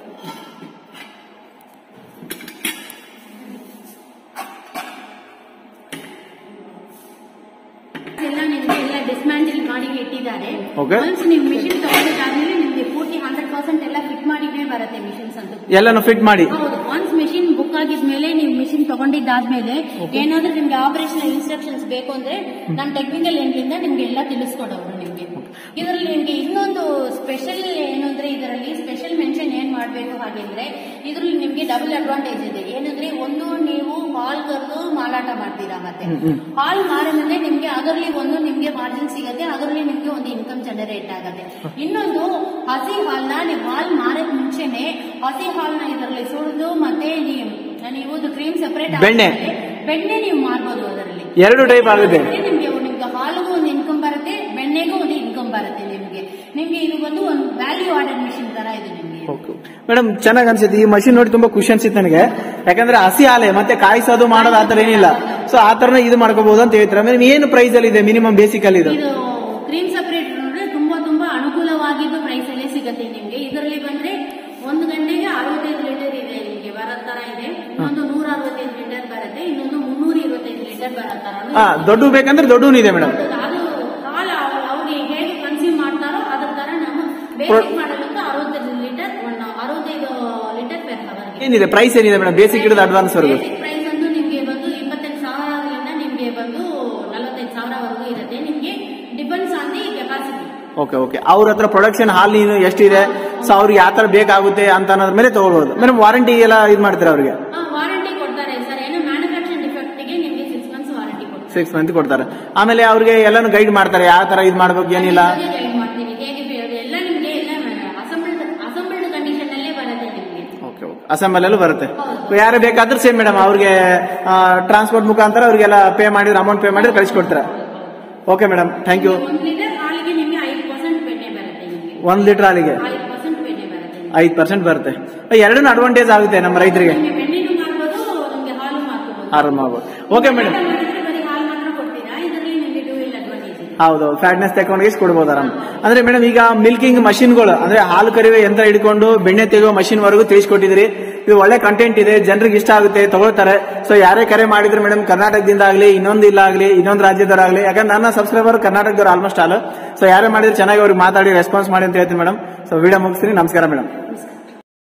ಎಲ್ಲ ನಿಮ್ಗೆ ಎಲ್ಲ ಡಿಸ್ಮ್ಯಾಂಟಲ್ ಮಾಡಿ ಇಟ್ಟಿದ್ದಾರೆ Okay. ಒನ್ಸ್ ನೀವು ಮಿಷಿನ್ ತಗೊಂಡಿದ್ದಾದ್ಮೇಲೆ ನಿಮ್ಗೆ ಪೂರ್ತಿ ಹಂಡ್ರೆಡ್ ಪರ್ಸೆಂಟ್ ಎಲ್ಲ ಫಿಟ್ ಮಾಡಿನೇ ಬರುತ್ತೆ ಮಿಷಿನ್ಸ್ ಅಂತ ಎಲ್ಲಾನು ಫಿಟ್ ಮಾಡಿ ಹೌದು ಒನ್ಸ್ ಮಿಷಿನ್ ಬುಕ್ ಆಗಿದ್ಮೇಲೆ ನೀವು ಮಿಷಿನ್ ತಗೊಂಡಿದ್ದಾದ್ಮೇಲೆ ಏನಾದ್ರೂ ನಿಮ್ಗೆ ಆಪರೇಷನ್ ಇನ್ಸ್ಟ್ರಕ್ಷನ್ಸ್ ಬೇಕು ಅಂದ್ರೆ ನಮ್ಮ ಟೆಕ್ನಿಕಲ್ ಎಂಡ್ಲಿಂದ ನಿಮ್ಗೆ ಎಲ್ಲ ತಿಳಿಸ್ಕೊಡೋರು ನಿಮ್ಗೆ ಇದರಲ್ಲಿ ನಿಮ್ಗೆ ಇನ್ನೊಂದು ಸ್ಪೆಷಲ್ ಏನು ಅಂದ್ರೆ ಇದರಲ್ಲಿ ಸ್ಪೆಷಲ್ ಮೆನ್ಷನ್ ಏನ್ ಮಾಡ್ಬೇಕು ಹಾಗೆ ಅಂದ್ರೆ ಇದರಲ್ಲಿ ನಿಮ್ಗೆ ಡಬಲ್ ಅಡ್ವಾಂಟೇಜ್ ಇದೆ ಏನಂದ್ರೆ ಒಂದು ನೀವು ಹಾಲ್ ಕರೆದು ಮಾರಾಟ ಮಾಡ್ತೀರಾ ಮತ್ತೆ ಹಾಲ್ ಮಾರಿದ್ರೆ ನಿಮ್ಗೆ ಅದರಲ್ಲಿ ಒಂದು ನಿಮ್ಗೆ ಮಾರ್ಜಿನ್ ಸಿಗುತ್ತೆ ಅದರಲ್ಲಿ ನಿಮ್ಗೆ ಒಂದು ಇನ್ಕಮ್ ಜನರೇಟ್ ಆಗುತ್ತೆ ಇನ್ನೊಂದು ಹಸಿ ಹಾಲ್ನ ನೀವು ಹಾಲ್ ಮಾರಕ್ ಮುಂಚೆನೆ ಹಸಿ ಹಾಲ್ನ ಇದರಲ್ಲಿ ಸುಳಿದು ಮತ್ತೆ ನೀವು ನೀವು ಕ್ರೀಮ್ ಸಪರೇಟ್ ಬೆಣ್ಣೆ. ಬೆಣ್ಣೆ ನೀವು ಮಾರ್ಬೋದು ಅದರಲ್ಲಿ ಎರಡು ಟೈಪ್ ಆಗುತ್ತೆ ನಿಮ್ಗೆ ನಿಮ್ಗೆ ಹಾಲಿಗೂ ಒಂದು ಇನ್ಕಮ್ ಬರುತ್ತೆ ಬೆಣ್ಣೆಗೂ ಒಂದು ಇನ್ಕಮ್ ಬರುತ್ತೆ ನಿಮ್ಗೆ ನಿಮ್ಗೆ ಇದು ಬಂದು ಒಂದು ವ್ಯಾಲ್ಯೂ ಆರ್ಡರ್ ಮಿಷಿನ್ ತರ ಇದು ನಿಮ್ಗೆ ಮೇಡಮ್ ಚೆನ್ನಾಗ್ ಅನ್ಸುತ್ತೆ ಈ ಮಷಿನ್ ನೋಡಿ ತುಂಬಾ ಖುಷಿ ಅನ್ಸಿತ್ತು ನನಗೆ ಯಾಕಂದ್ರೆ ಹಸಿ ಹಾಲೆ ಮತ್ತೆ ಕಾಯಿಸೋದು ಮಾಡೋದು ಆತರ ಏನಿಲ್ಲ ಸೊ ಆ ತರನ ಇದು ಮಾಡ್ಕೋಬಹುದು ಅಂತ ಹೇಳ್ತಾರೆ ಮೇಡಮ್ ಏನು ಪ್ರೈಸ್ ಅಲ್ಲಿ ಇದೆ ಮಿನಿಮಮ್ ಬೇಸಿಕ್ ಅಲ್ಲಿ ಇದು ಇದು ಕ್ರೀಮ್ ಸಪರೇಟ್ ಅಂದ್ರೆ ತುಂಬಾ ತುಂಬಾ ಅನುಕೂಲವಾಗಿದ್ದು ಪ್ರೈಸ್ ಅಲ್ಲೇ ಸಿಗುತ್ತೆ ನಿಮ್ಗೆ ಇದರಲ್ಲಿ ಬಂದ್ರೆ ಒಂದು ಗಂಟೆಗೆ ಅರವತ್ತೈದು ಲೀಟರ್ ಇದೆ ನಿಮ್ಗೆ ಬರೋ ತರ ಇದೆ ಇನ್ನೊಂದು ನೂರ ಅರವತ್ತೈದು ಲೀಟರ್ ಬರುತ್ತೆ ಇನ್ನೊಂದು ಮುನ್ನೂರ ಇರುವತ್ತೈದು ಲೀಟರ್ ಬರೋ ತರ ಹಾ ದೊಡ್ಡ ಬೇಕಂದ್ರೆ ದೊಡ್ಡೂ ಇದೆ ಮೇಡಮ್ ಅದು ಹಾಲು ಅವ್ರು- ಅವ್ರಿಗೆ ಹೇಗೆ ಕನ್ಸ್ಯೂಮ್ ಮಾಡ್ತಾರೋ ಅದ್ರ ತರ ನಮ್ಮ ಬೇಸಿಕ್ ಮಾಡಲಂತ ಅರವತ್ತೈದು ಲೀಟರ್ ಒಂದು ಅರವತ್ತೈದು ಲೀಟರ್ ಪರ್ ಅವರ್ಗೆ ಏನಿದೆ ಪ್ರೈಸ್ ಏನಿದೆ ಮೇಡಮ್ ಬೇಸಿಕ್ ಹಿಡಿದು ಅಡ್ವಾನ್ಸ್ ವರೆಗೂ ಬೇಸಿಕ್ ಪ್ರೈಸ್ ಬಂದು ನಿಮ್ಗೆ ಬಂದು ಇಪ್ಪತ್ತೈದು ಸಾವಿರದಿಂದ ನಿಮ್ಗೆ ಬಂದು ನಲವತ್ತೈದು ಸಾವಿರವರೆಗೂ ಇರುತ್ತೆ ನಿಮ್ಗೆ depends on the capacity okay okay ಅವ್ರ ಹತ್ರ ಪ್ರೊಡಕ್ಷನ್ ಹಾಲ್ ನೀನು ಎಷ್ಟಿದೆ ಸೊ ಅವ್ರಿಗೆ ಯಾವ ತರ ಬೇಕಾಗುತ್ತೆ ಅಂತ ಅನ್ನೋದ್ರ ಮೇಲೆ ತಗೊಳ್ಬಹುದು ಮೇಡಮ್ ವಾರಂಟಿ ಎಲ್ಲ ಇದು ಮಾಡ್ತೀರಾ ಅವ್ರಿಗೆ ವಾರಂಟಿ ಕೊಡ್ತಾರೆ ಸರ್ ಏನೋ ಮ್ಯಾನುಫ್ಯಾಕ್ಚರ್ ಡಿಫೆಕ್ಟ್ಗೆ ನಿಮ್ಗೆ ಸಿಕ್ಸ್ ಮಂತ್ಸ್ ವಾರಂಟಿ ಕೊಡ್ತಾರೆ ಸಿಕ್ಸ್ ಮಂತ್ ಕೊಡ್ತಾರೆ ಆಮೇಲೆ ಅವ್ರಿಗೆ ಎಲ್ಲಾನು ಗೈಡ್ ಮಾಡ್ತಾರೆ ಯಾವ ತರ ಇದು ಮಾಡ್ಬೇಕು ಏನಿಲ್ಲ ಗೈಡ್ ಮಾಡ್ತೀನಿ ಹೇಗೆ ಬೇ- ಎಲ್ಲ ನಿಮ್ಗೆ ಎಲ್ಲ ಅಸೆಂಬಲ್ಡ್ ಅಸೆಂಬಲ್ಡ್ ಕಂಡೀಷನ್ ಅಲ್ಲೇ ಬರುತ್ತೆ ನಿಮ್ಗೆ ಓಕೆ ಓಕೆ ಅಸೆಂಬಲ್ ಅಲ್ಲೂ ಬರುತ್ತೆ ಯಾರು ಬೇಕಾದ್ರೂ ಸೇಮ್ ಮೇಡಮ್ ಅವ್ರಿಗೆ ಟ್ರಾನ್ಸ್ಪೋರ್ಟ್ ಮುಖಾಂತರ ಅವ್ರಿಗೆಲ್ಲ ಪೇ ಮಾಡಿದ್ರೆ ಅಮೌಂಟ್ ಪೇ ಮಾಡಿದ್ರೆ ಕಳಿಸ್ಕೊಡ್ತಾರೆ ಓಕೆ ಮೇಡಮ್ ಥ್ಯಾಂಕ್ ಯು ಒಂದು ಲೀಟರ್ ಹಾಲಿಗೆ ನಿಮ್ಗೆ ಐದು ಪರ್ಸೆಂಟ್ ಬೆಣ್ಣೆ ಬರುತ್ತೆ ನಿಮ್ಗೆ ಒಂದ್ ಲೀಟರ್ ಹಾಲಿಗೆ ಐದು ಪರ್ಸೆಂಟ್ ಬೆಣ್ಣೆ ಬರುತ್ತೆ ನಿಮ್ಗೆ. ಐದು ಪರ್ಸೆಂಟ್ ಬರುತ್ತೆ ಎರಡೂ ಅಡ್ವಾಂಟೇಜ್ ಆಗುತ್ತೆ ನಮ್ಮ ರೈತರಿಗೆ ನಿಮ್ಗೆ ಬೆಣ್ಣೆನೂ ಮಾಡ್ಬೋದು ನಿಮ್ಗೆ ಹಾಲು ಮಾಡ್ಕೋಬಹುದು ಆರಾಮ ಓಕೆ ಮೇಡಮ್ ಮಾಡಿದ್ರೆ ಬರೀ ಹಾಲು ಮಾತ್ರ ಕೊಡ್ತೀರಾ ಇದರಲ್ಲಿ ನಿಮ್ಗೆ ಟೂ ವೀಲ್ ಅಡ್ವಾಂಟೇಜ್ ಇದೆ ಹೌದು ಫ್ಯಾಟ್ನೆಸ್ ತಗೊಂಡು ಕೊಡ್ಬೋದು ಆರಾಮ್ ಅಂದ್ರೆ ಮೇಡಮ್ ಈಗ ಮಿಲ್ಕಿಂಗ್ ಮಷಿನ್ಗಳು ಅಂದ್ರೆ ಹಾಲು ಕರಿವೆ ಯಂತ್ರ ಹಿಡ್ಕೊಂಡು ಬೆಣ್ಣೆ ತೆಗೆಯೋ ಮಷಿನ್ ವರೆಗೂ ತಿಳಿಸ್ಕೊಟ್ಟಿದ್ರಿ ಇದು ಒಳ್ಳೆ ಕಂಟೆಂಟ್ ಇದೆ ಜನರಿಗೆ ಇಷ್ಟ ಆಗುತ್ತೆ ತಗೊಳ್ತಾರೆ ಸೊ ಯಾರೇ ಕರೆ ಮಾಡಿದ್ರು ಮೇಡಮ್ ಕರ್ನಾಟಕದಿಂದ ಆಗ್ಲಿ ಇನ್ನೊಂದು ಇಲ್ಲ ಆಗ್ಲಿ ಇನ್ನೊಂದು ರಾಜ್ಯದವರಾಗ್ಲಿ ಯಾಕಂದ್ರೆ ನನ್ನ ಸಬ್ಸ್ಕ್ರೈಬರ್ ಕರ್ನಾಟಕದವ್ರು ಆಲ್ಮೋಸ್ಟ್ ಆಲ್ ಸೊ ಯಾರೇ ಮಾಡಿದ್ರೆ ಚೆನ್ನಾಗಿ ಅವ್ರಿಗೆ ಮಾತಾಡಿ ರೆಸ್ಪಾನ್ಸ್ ಮಾಡಿ ಅಂತ ಹೇಳ್ತೀನಿ ಮೇಡಮ್ ಸೊ ವಿಡಿಯೋ ಮುಗಿಸ್ತೀನಿ ನಮಸ್ಕಾರ ಮೇಡಮ್